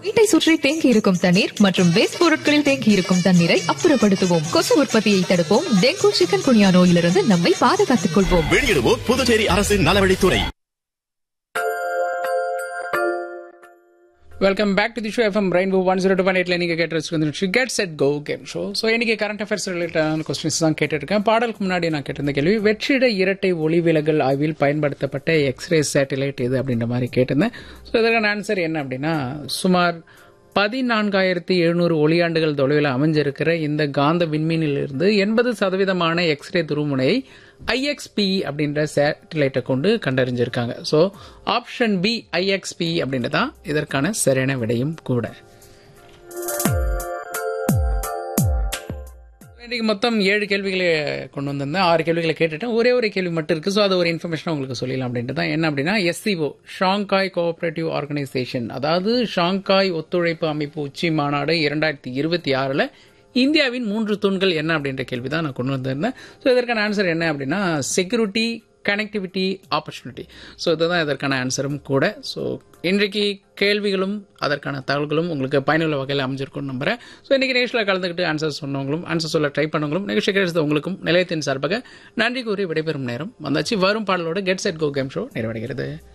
வீட்டை சுற்றி தேங்கி இருக்கும் தண்ணீர் மற்றும் வேஸ்ட் பொருட்களில் தேங்கி இருக்கும் தண்ணீரை அப்புறப்படுத்துவோம் கொசு உற்பத்தியை தடுப்போம் டெங்கு சிக்கன் குனியா நோயிலிருந்து நம்மை பாதுகாத்துக் கொள்வோம் வெளியிடுவோம் புதுச்சேரி அரசின் நலவழித்துறை welcome back to the show FM rainbow one zero two one எயிட்ல நீங்கள் கேட்டு get set go game show so இன்னைக்கு கரண்ட் அஃபேர்ஸ் ரிலேட்டடான கொஸ்டின்ஸ் தான் கேட்டுருக்கேன் பாடலுக்கு முன்னாடி நான் கேட்டிருந்த கேள்வி வெற்றிட இரட்டை ஒளி விலகல் ஆய்வில் பயன்படுத்தப்பட்ட எக்ஸ்ரே சேட்டலைட் இது அப்படின்ற மாதிரி கேட்டிருந்தேன் ஸோ இதற்கான ஆன்சர் என்ன அப்படின்னா சுமார் பதினான்காயிரத்தி எழுநூறு ஒளியாண்டுகள் தொலைவில் அமைஞ்சிருக்கிற இந்த காந்த விண்மீனிலிருந்து எண்பது சதவீதமான எக்ஸ்ரே துருமுனையை ஐஎக்ஸ்பி அப்படின்ற சேட்டலைட்டை கொண்டு கண்டறிஞ்சிருக்காங்க ஸோ ஆப்ஷன் பி ஐஎக்ஸ்பி அப்படின்றது தான் இதற்கான சரியான விடையும் கூட இன்னைக்கு மொத்தம் ஏழு கேள்விகளை கொண்டு வந்திருந்தேன் ஆறு கேள்விகளை கேட்டுட்டேன் ஒரே ஒரு கேள்வி மட்டும் இருக்கு ஸோ அது ஒரு இன்ஃபர்மேஷன் உங்களுக்கு சொல்லலாம் அப்படின்ட்டு தான் என்ன அப்படின்னா எஸ்சிஓ ஷாங்காய் கோஆபரேட்டிவ் ஆர்கனைசேஷன் அதாவது ஷாங்காய் ஒத்துழைப்பு அமைப்பு உச்சி மாநாடு இரண்டாயிரத்தி இருபத்தி ஆறில் இந்தியாவின் மூன்று தூண்கள் என்ன அப்படின்ற கேள்வி தான் நான் கொண்டு வந்திருந்தேன் ஸோ இதற்கான ஆன்சர் என்ன அப்படின்னா செக்யூரிட்டி கனெக்டிவிட்டி ஆப்பர்ச்சுனிட்டி ஸோ இதுதான் இதற்கான ஆன்சரும் கூட ஸோ இன்றைக்கு கேள்விகளும் அதற்கான தகவல்களும் உங்களுக்கு பயனுள்ள வகையில் அமைஞ்சிருக்கும்னு நம்புறேன் ஸோ இன்றைக்கி நிகழ்ச்சியில் கலந்துக்கிட்டு ஆன்சர் சொன்னவங்களும் ஆன்சர் சொல்ல ட்ரை பண்ணவங்களும் நிகழ்ச்சி கிடைச்சது உங்களுக்கும் நிலையத்தின் சார்பாக நன்றி கூறி விடைபெறும் நேரம் வந்தாச்சு வரும் பாடலோட get set go game show நிறைவடைகிறது